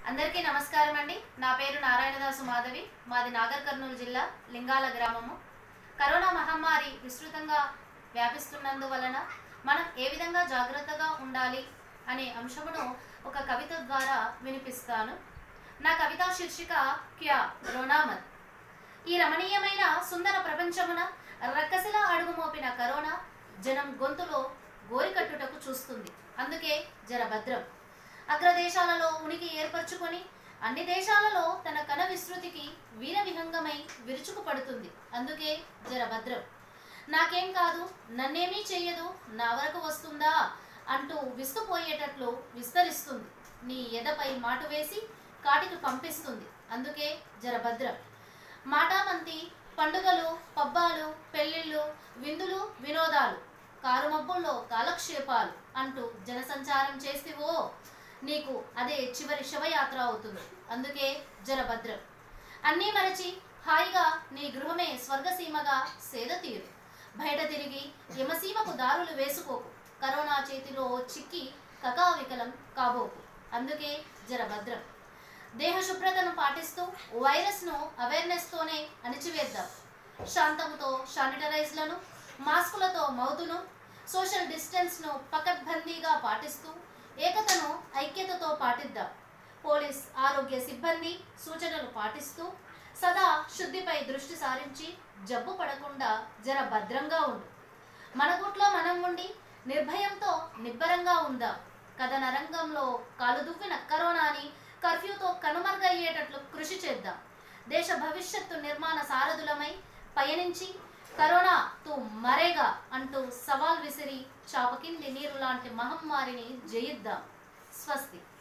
అందరికీ నమస్కారం అండి నా పేరు నారాయణదాసు మాధవి మాది నాగర్ కర్నూలు జిల్లా లింగాల గ్రామము కరోనా మహమ్మారి విస్తృతంగా వ్యాపిస్తున్నందువలన మనం ఏ విధంగా జాగ్రత్తగా ఉండాలి అనే అంశమును ఒక కవిత ద్వారా వినిపిస్తాను నా కవితా శీర్షిక క్యా రోనామత్ ఈ రమణీయమైన సుందర ప్రపంచమున రక్కసిలా అడుగు మోపిన కరోనా జనం గొంతులో గోరికట్టుటకు చూస్తుంది అందుకే జర భద్రం అగ్రదేశాలలో ఉనికి ఏర్పరచుకొని అన్ని దేశాలలో తన కణ విస్తృతికి వీర విహంగమై విరుచుకు పడుతుంది అందుకే జర భద్రం నాకేం కాదు నన్నేమీ చెయ్యదు నా వరకు వస్తుందా అంటూ విస్తుపోయేటట్లు విస్తరిస్తుంది నీ ఎదపై మాటు వేసి కాటికి పంపిస్తుంది అందుకే జర భద్రం మాటామంతి పండుగలు పబ్బాలు పెళ్ళిళ్ళు విందులు వినోదాలు కారు మబ్బుల్లో కాలక్షేపాలు అంటూ జనసంచారం చేస్తేవో నీకు అదే చివరి శవయాత్ర అవుతుంది అందుకే జరభద్రం అన్నీ మరచి హాయిగా నీ గృహమే స్వర్గసీమగా సేద తీరు బయట తిరిగి యమసీమకు దారులు వేసుకోకు కరోనా చేతిలో చిక్కి కకావికలం కాబోకు అందుకే జరభద్రం దేహ శుభ్రతను పాటిస్తూ వైరస్ను అవేర్నెస్తోనే అణిచివేద్దాం శాంతముతో శానిటరైజ్లను మాస్కులతో మౌతును సోషల్ డిస్టెన్స్ను పకడ్బందీగా పాటిస్తూ ఏకతను ఐక్యతతో పాటిద్దాం పోలీస్ ఆరోగ్య సిబ్బంది సూచనలు పాటిస్తూ సదా శుద్ధిపై దృష్టి సారించి జబ్బు పడకుండా జర భద్రంగా ఉండు మన గుట్లో మనం ఉండి నిర్భయంతో నిబ్బరంగా ఉందాం కథన రంగంలో కాలుదువ్విన కరోనాని కర్ఫ్యూతో కనుమరుగయ్యేటట్లు కృషి చేద్దాం దేశ భవిష్యత్తు నిర్మాణ సారథులమై పయనించి కరోనా తూ మరేగా అంటూ సవాల్ విసిరి చాప కింది నీరు లాంటి మహమ్మారిని జయిద్దాం స్వస్తి